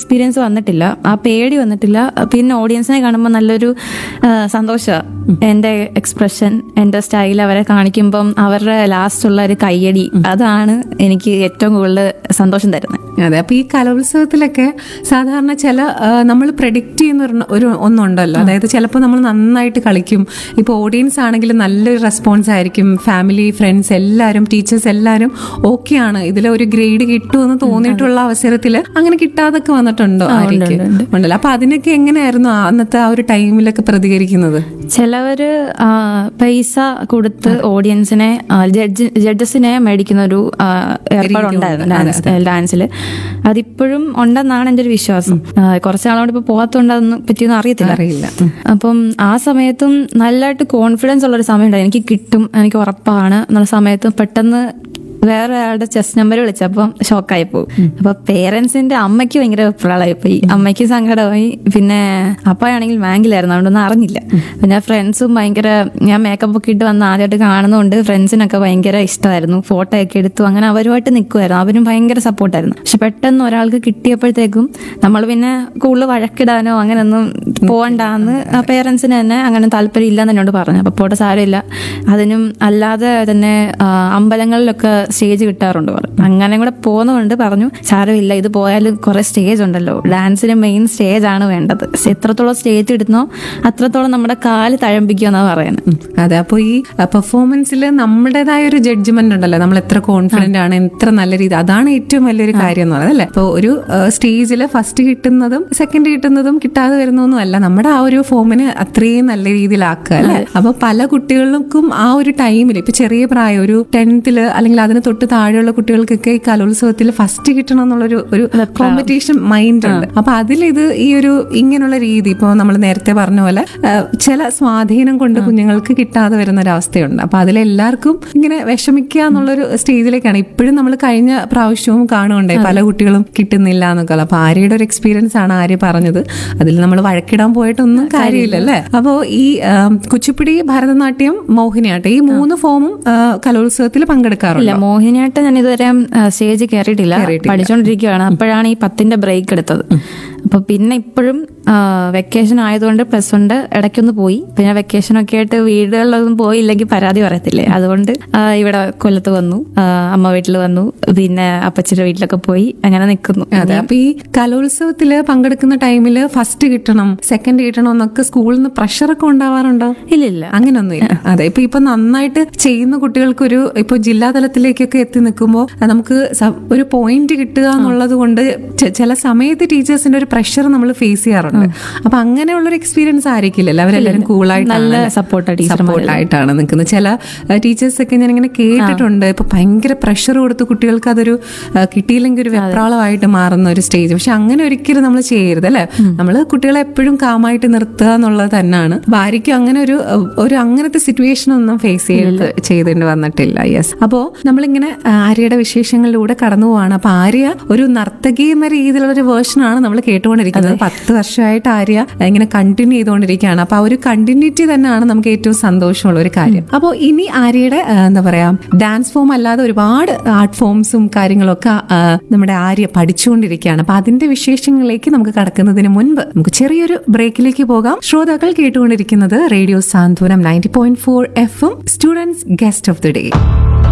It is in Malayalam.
എക്സ്പീരിയൻസ് വന്നിട്ടില്ല ആ പേടി വന്നിട്ടില്ല പിന്നെ ഓഡിയൻസിനെ കാണുമ്പോൾ നല്ലൊരു സന്തോഷമാണ് എൻ്റെ എക്സ്പ്രഷൻ എൻ്റെ സ്റ്റൈൽ അവരെ കാണിക്കുമ്പം അവരുടെ ലാസ്റ്റ് ഉള്ള ഒരു കയ്യടി അതാണ് എനിക്ക് ഏറ്റവും കൂടുതൽ സന്തോഷം തരുന്നത് അതെ അപ്പൊ ഈ കലോത്സവത്തിലൊക്കെ സാധാരണ ചില നമ്മൾ പ്രഡിക്റ്റ് ചെയ്യുന്ന ഒരു- ഒരു ഒന്നുണ്ടല്ലോ അതായത് ചിലപ്പോൾ നമ്മൾ നന്നായിട്ട് കളിക്കും ഇപ്പൊ ഓഡിയൻസ് ആണെങ്കിൽ നല്ലൊരു റെസ്പോൺസ് ആയിരിക്കും ഫാമിലി ഫ്രണ്ട്സ് എല്ലാവരും ടീച്ചേഴ്സ് എല്ലാവരും ഓക്കെ ആണ് ഇതിൽ ഒരു ഗ്രേഡ് കിട്ടുമെന്ന് തോന്നിയിട്ടുള്ള അവസരത്തിൽ അങ്ങനെ കിട്ടാതൊക്കെ വന്നിട്ടുണ്ടോ ആര്യക്ക് ഉണ്ടല്ലോ അപ്പൊ അതിനൊക്കെ എങ്ങനെയായിരുന്നു ആ അന്നത്തെ ആ ഒരു ടൈമിലൊക്കെ പ്രതികരിക്കുന്നത് ചിലവര് ആ, പൈസ കൊടുത്ത് ഓഡിയൻസിനെ ജഡ്ജ് ജഡ്ജസിനെ മേടിക്കുന്ന ഒരു ആ, ഏർപ്പാടുണ്ടായിരുന്നു ഡാൻസ് ഡാൻസിൽ അതിപ്പോഴും ഉണ്ടെന്നാണ് എൻ്റെ ഒരു വിശ്വാസം ആ, കുറച്ച് നാളോട് ഇപ്പൊ പോകാത്തോണ്ട് അതൊന്നും പറ്റിയൊന്നും അറിയത്തില്ല അറിയില്ല അപ്പം ആ സമയത്തും നല്ലതായിട്ട് കോൺഫിഡൻസ് ഉള്ള ഒരു സമയം ഉണ്ടായി എനിക്ക് കിട്ടും എനിക്ക് ഉറപ്പാണ് എന്നുള്ള സമയത്ത് പെട്ടെന്ന് വേറെ ആളുടെ ചെസ് നമ്പർ വിളിച്ചപ്പം ഷോക്കായി പോകും അപ്പൊ പേരൻസിന്റെ അമ്മയ്ക്ക് ഭയങ്കര പ്രളയമായി പോയി അമ്മയ്ക്ക് സങ്കടമായി പിന്നെ അപ്പായാണെങ്കിൽ ബാങ്കിലായിരുന്നു അതുകൊണ്ടൊന്നും അറിഞ്ഞില്ല പിന്നെ ഫ്രണ്ട്സും ഭയങ്കര ഞാൻ മേക്കപ്പ് ഒക്കെ ഇട്ട് വന്ന് ആദ്യമായിട്ട് കാണുന്നതുകൊണ്ട് ഫ്രണ്ട്സിനൊക്കെ ഭയങ്കര ഇഷ്ടമായിരുന്നു ഫോട്ടോ ഒക്കെ എടുത്തു അങ്ങനെ അവരുമായിട്ട് നിൽക്കുമായിരുന്നു അവരും ഭയങ്കര സപ്പോർട്ടായിരുന്നു പക്ഷെ പെട്ടെന്ന് ഒരാൾക്ക് കിട്ടിയപ്പോഴത്തേക്കും നമ്മൾ പിന്നെ കൂടുതൽ വഴക്കിടാനോ അങ്ങനെയൊന്നും പോകണ്ടാന്ന് ആ പേരൻസിന് തന്നെ അങ്ങനെ താല്പര്യം ഇല്ലെന്ന് എന്നോട് പറഞ്ഞു അപ്പൊ പോട്ടെ സാരമില്ല അതിനും അല്ലാതെ തന്നെ ആ, അമ്പലങ്ങളിലൊക്കെ സ്റ്റേജ് കിട്ടാറുണ്ട് പറഞ്ഞു അങ്ങനെ കൂടെ പോകുന്നതുകൊണ്ട് പറഞ്ഞു സാരമില്ല ഇത് പോയാലും കുറെ സ്റ്റേജ് ഉണ്ടല്ലോ ഡാൻസിന് മെയിൻ സ്റ്റേജ് ആണ് വേണ്ടത് എത്രത്തോളം സ്റ്റേജ് ഇടുന്നോ അത്രത്തോളം നമ്മുടെ കാല് തഴമ്പിക്കുക എന്നാണ് പറയുന്നത് ഉം. അതെ അപ്പോൾ ഈ പെർഫോമൻസിൽ നമ്മുടേതായ ഒരു ജഡ്ജ്മെന്റ് ഉണ്ടല്ലോ നമ്മൾ എത്ര കോൺഫിഡന്റ് ആണ് എത്ര നല്ല രീതി അതാണ് ഏറ്റവും വലിയൊരു കാര്യം എന്ന് പറയുന്നത് അല്ലേ അപ്പോൾ ഒരു സ്റ്റേജിൽ ഫസ്റ്റ് കിട്ടുന്നതും സെക്കൻഡ് കിട്ടുന്നതും കിട്ടാതെ വരുന്നൊന്നും അല്ല നമ്മുടെ ആ ഒരു ഫോമിന് അത്രയും നല്ല രീതിയിലാക്കുക അല്ലേ അപ്പൊ പല കുട്ടികൾക്കും ആ ഒരു ടൈമിൽ ഇപ്പൊ ചെറിയ പ്രായം ഒരു ടെൻത്തില് അല്ലെങ്കിൽ അതിന് തൊട്ട് താഴെയുള്ള കുട്ടികൾക്കൊക്കെ ഈ കലോത്സവത്തിൽ ഫസ്റ്റ് കിട്ടണം എന്നുള്ളൊരു ഒരു കോമ്പറ്റീഷൻ മൈൻഡ് ഉണ്ട് അപ്പൊ അതിലിത് ഈ ഒരു ഇങ്ങനെയുള്ള രീതി ഇപ്പോൾ നമ്മൾ നേരത്തെ പറഞ്ഞ പോലെ ആ, ചില സ്വാധീനം കൊണ്ട് കുഞ്ഞുങ്ങൾക്ക് കിട്ടാതെ വരുന്ന ഒരു അവസ്ഥയുണ്ട് അപ്പൊ അതിലെല്ലാവർക്കും ഇങ്ങനെ വിഷമിക്കുക എന്നുള്ളൊരു സ്റ്റേജിലേക്കാണ് ഇപ്പോഴും നമ്മൾ കഴിഞ്ഞ പ്രാവശ്യവും കാണുകയുണ്ടായി പല കുട്ടികളും കിട്ടുന്നില്ല എന്നൊക്കെ അപ്പൊ ആര്യയുടെ ഒരു എക്സ്പീരിയൻസ് ആണ് ആര്യ പറഞ്ഞത് അതിൽ നമ്മൾ വഴക്കിടാൻ പോയിട്ടൊന്നും കാര്യമില്ല അല്ലേ അപ്പോൾ ഈ ആ, കുച്ചിപ്പുടി ഭരതനാട്യം മോഹിനിയാട്ടം ഈ മൂന്ന് ഫോമും ആ, കലോത്സവത്തിൽ പങ്കെടുക്കാറുണ്ട് ഇല്ല മോഹിനിയാട്ടം ഞാൻ ഇതുവരെ സ്റ്റേജ് കയറിയിട്ടില്ല പഠിച്ചുകൊണ്ടിരിക്കുകയാണ് അപ്പോഴാണ് ഈ പത്തിന്റെ ബ്രേക്ക് എടുത്തത് അപ്പൊ പിന്നെ ഇപ്പോഴും വെക്കേഷൻ ആയതുകൊണ്ട് പ്ലസ് വണ്ട് ഇടയ്ക്കൊന്ന് പോയി പിന്നെ വെക്കേഷൻ ഒക്കെ ആയിട്ട് വീടുകളിലൊന്നും പോയില്ലെങ്കിൽ പരാതി പറയത്തില്ലേ അതുകൊണ്ട് ആ, ഇവിടെ കൊല്ലത്ത് വന്നു ആ, അമ്മ വീട്ടിൽ വന്നു പിന്നെ അപ്പച്ചിയുടെ വീട്ടിലൊക്കെ പോയി അങ്ങനെ നിൽക്കുന്നു അതെ അപ്പൊ ഈ കലോത്സവത്തില് പങ്കെടുക്കുന്ന ടൈമിൽ ഫസ്റ്റ് കിട്ടണം സെക്കൻഡ് കിട്ടണം എന്നൊക്കെ സ്കൂളിൽ നിന്ന് പ്രഷറൊക്കെ ഉണ്ടാവാറുണ്ടോ ഇല്ലില്ല അങ്ങനൊന്നുമില്ല അതെ ഇപ്പൊ ഇപ്പൊ നന്നായിട്ട് ചെയ്യുന്ന കുട്ടികൾക്ക് ഒരു ഇപ്പൊ ജില്ലാ തലത്തിലേക്കൊക്കെ എത്തി നിൽക്കുമ്പോൾ നമുക്ക് സ- ഒരു പോയിന്റ് കിട്ടുക എന്നുള്ളത് കൊണ്ട് ചെ- ചില സമയത്ത് ടീച്ചേഴ്സിന്റെ ഒരു പ്രഷർ നമ്മൾ ഫേസ് ചെയ്യാറുണ്ട് അപ്പൊ അങ്ങനെയുള്ളൊരു എക്സ്പീരിയൻസ് ആയിരിക്കില്ലല്ലോ അവരെല്ലാവരും കൂളായിട്ട് നല്ല support ആ ടീച്ചർമാര്. സപ്പോർട്ടായിട്ടാണ് നിൽക്കുന്നത് ചില ടീച്ചേഴ്സ് ഒക്കെ ഞാൻ ഇങ്ങനെ കേട്ടിട്ടുണ്ട് ഇപ്പൊ ഭയങ്കര പ്രഷർ കൊടുത്ത് കുട്ടികൾക്ക് അതൊരു ആ, കിട്ടിയില്ലെങ്കിൽ ഒരു വെപ്രാളമായിട്ട് മാറുന്ന ഒരു സ്റ്റേജ് പക്ഷെ അങ്ങനെ ഒരിക്കലും നമ്മൾ ചെയ്യരുത് അല്ലെ നമ്മൾ കുട്ടികളെ എപ്പോഴും കാമായിട്ട് നിർത്തുക എന്നുള്ളത് തന്നെയാണ് അപ്പൊ ആർക്കും അങ്ങനെ ഒരു ആ, ഒരു അങ്ങനത്തെ സിറ്റുവേഷൻ ഒന്നും ഫേസ് ചെയ്ത് ചെയ്തിട്ട് വന്നിട്ടില്ല യെസ് അപ്പോ നമ്മളിങ്ങനെ ആ, ആര്യയുടെ വിശേഷങ്ങളിലൂടെ കടന്നു പോവാണ് അപ്പൊ ആര്യ ഒരു നർത്തകി എന്ന രീതിയിലുള്ള ഒരു വേർഷനാണ് നമ്മൾ കേട്ടുകൊണ്ടിരിക്കുന്നത് പത്ത് വർഷമായിട്ട് ആര്യ ഇങ്ങനെ കണ്ടിന്യൂ ചെയ്തുകൊണ്ടിരിക്കുകയാണ് അപ്പൊ ആ ഒരു കണ്ടിന്യൂറ്റി തന്നെയാണ് നമുക്ക് ഏറ്റവും സന്തോഷമുള്ള ഒരു കാര്യം അപ്പോൾ ഇനി ആര്യയുടെ ആ, എന്താ പറയാ ഡാൻസ് ഫോം അല്ലാതെ ഒരുപാട് ആർട്ട് ഫോംസും കാര്യങ്ങളൊക്കെ ആ, നമ്മുടെ ആര്യ പഠിച്ചുകൊണ്ടിരിക്കുകയാണ് അപ്പൊ അതിന്റെ വിശേഷങ്ങളിലേക്ക് നമുക്ക് കടക്കുന്നതിന് മുൻപ് നമുക്ക് ചെറിയൊരു ബ്രേക്കിലേക്ക് പോകാം ശ്രോതാക്കൾ കേട്ടുകൊണ്ടിരിക്കുന്നത് radio Santhwanam ninety point four F M students guest of the day